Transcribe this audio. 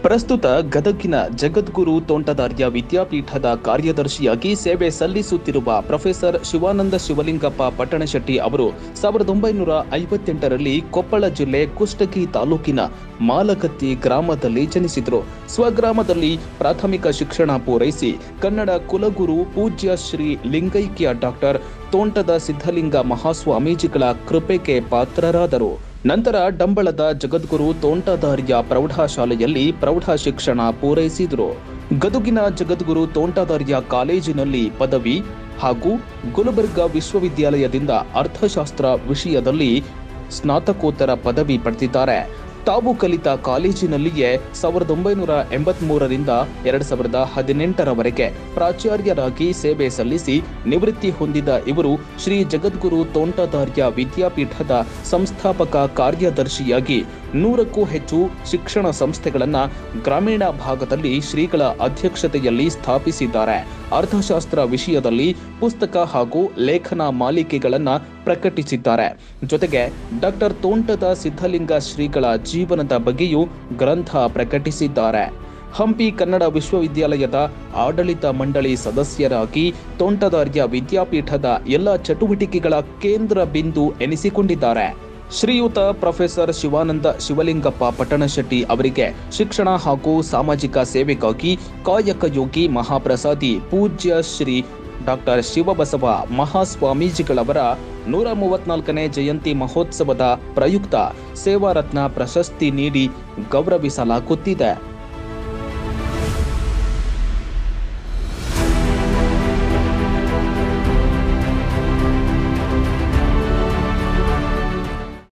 ಪ್ರಸ್ತುತ ಗದಗಿನ ಜಗದ್ಗುರು ತೋಂಟದಾರ್ಯ ವಿದ್ಯಾಪೀಠದ ಕಾರ್ಯದರ್ಶಿಯಾಗಿ ಸೇವೆ ಸಲ್ಲಿಸುತ್ತಿರುವ ಪ್ರೊಫೆಸರ್ ಶಿವಾನಂದ ಶಿವಲಿಂಗಪ್ಪ ಪಟ್ಟಣಶೆಟ್ಟಿ ಅವರು ಸಾವಿರದ ಒಂಬೈನೂರ ಐವತ್ತೆಂಟರಲ್ಲಿ ಕೊಪ್ಪಳ ಜಿಲ್ಲೆ ಕುಷ್ಟಗಿ ತಾಲೂಕಿನ ಮಾಲಗತ್ತಿ ಗ್ರಾಮದಲ್ಲಿ ಜನಿಸಿದರು ಸ್ವಗ್ರಾಮದಲ್ಲಿ ಪ್ರಾಥಮಿಕ ಶಿಕ್ಷಣ ಪೂರೈಸಿ ಕನ್ನಡ ಕುಲಗುರು ಪೂಜ್ಯ ಶ್ರೀ ಲಿಂಗೈಕ್ಯ ಡಾಕ್ಟರ್ ತೋಂಟದ ಸಿದ್ಧಲಿಂಗ ಮಹಾಸ್ವಾಮೀಜಿಗಳ ಕೃಪೆಗೆ ಪಾತ್ರರಾದರು ನಂತರ ಡಂಬಳದ ಜಗದ್ಗುರು ತೋಂಟದಾರ್ಯ ಪ್ರೌಢಶಾಲೆಯಲ್ಲಿ ಪ್ರೌಢ ಶಿಕ್ಷಣ ಪೂರೈಸಿದರು ಗದುಗಿನ ಜಗದ್ಗುರು ತೋಂಟದಾರ್ಯ ಕಾಲೇಜಿನಲ್ಲಿ ಪದವಿ ಹಾಗೂ ಗುಲ್ಬರ್ಗಾ ವಿಶ್ವವಿದ್ಯಾಲಯದಿಂದ ಅರ್ಥಶಾಸ್ತ್ರ ವಿಷಯದಲ್ಲಿ ಸ್ನಾತಕೋತ್ತರ ಪದವಿ ಪಡೆದಿದ್ದಾರೆ ತಾವು ಕಲಿತ ಕಾಲೇಜಿನಲ್ಲಿಯೇ ಸಾವಿರದ ಒಂಬೈನೂರ ಎಂಬತ್ಮೂರರಿಂದ ಎರಡ್ ಸಾವಿರದ ಹದಿನೆಂಟರವರೆಗೆ ಪ್ರಾಚಾರ್ಯರಾಗಿ ಸೇವೆ ಸಲ್ಲಿಸಿ ನಿವೃತ್ತಿ ಹೊಂದಿದ ಇವರು ಶ್ರೀ ಜಗದ್ಗುರು ತೋಂಟದಾರ್ಯ ವಿದ್ಯಾಪೀಠದ ಸಂಸ್ಥಾಪಕ ಕಾರ್ಯದರ್ಶಿಯಾಗಿ ನೂರಕ್ಕೂ ಹೆಚ್ಚು ಶಿಕ್ಷಣ ಸಂಸ್ಥೆಗಳನ್ನು ಗ್ರಾಮೀಣ ಭಾಗದಲ್ಲಿ ಶ್ರೀಗಳ ಅಧ್ಯಕ್ಷತೆಯಲ್ಲಿ ಸ್ಥಾಪಿಸಿದ್ದಾರೆ ಅರ್ಥಶಾಸ್ತ್ರ ವಿಷಯದಲ್ಲಿ ಪುಸ್ತಕ ಹಾಗೂ ಲೇಖನ ಮಾಲಿಕೆಗಳನ್ನು ಪ್ರಕಟಿಸಿದ್ದಾರೆ ಜೊತೆಗೆ ಡಾಕ್ಟರ್ ತೋಂಟದ ಸಿದ್ಧಲಿಂಗ ಶ್ರೀಗಳ ಜೀವನದ ಬಗ್ಗೆಯೂ ಗ್ರಂಥ ಪ್ರಕಟಿಸಿದ್ದಾರೆ ಹಂಪಿ ಕನ್ನಡ ವಿಶ್ವವಿದ್ಯಾಲಯದ ಆಡಳಿತ ಮಂಡಳಿ ಸದಸ್ಯರಾಗಿ ತೋಂಟದಾರ್ಯ ವಿದ್ಯಾಪೀಠದ ಎಲ್ಲ ಚಟುವಟಿಕೆಗಳ ಕೇಂದ್ರ ಬಿಂದು ಎನಿಸಿಕೊಂಡಿದ್ದಾರೆ ಶ್ರೀಯುತ ಪ್ರೊಫೆಸರ್ ಶಿವಾನಂದ ಶಿವಲಿಂಗಪ್ಪ ಪಟ್ಟಣಶೆಟ್ಟಿ ಅವರಿಗೆ ಶಿಕ್ಷಣ ಹಾಗೂ ಸಾಮಾಜಿಕ ಸೇವೆಗಾಗಿ ಕಾಯಕ ಯೋಗಿ ಮಹಾಪ್ರಸಾದಿ ಪೂಜ್ಯ ಶ್ರೀ ಡಾಕ್ಟರ್ ಶಿವಬಸವ ಮಹಾಸ್ವಾಮೀಜಿಗಳವರ ನೂರ ಮೂವತ್ನಾಲ್ಕನೇ ಜಯಂತಿ ಮಹೋತ್ಸವದ ಪ್ರಯುಕ್ತ ಸೇವಾರತ್ನ ಪ್ರಶಸ್ತಿ ನೀಡಿ ಗೌರವಿಸಲಾಗುತ್ತಿದೆ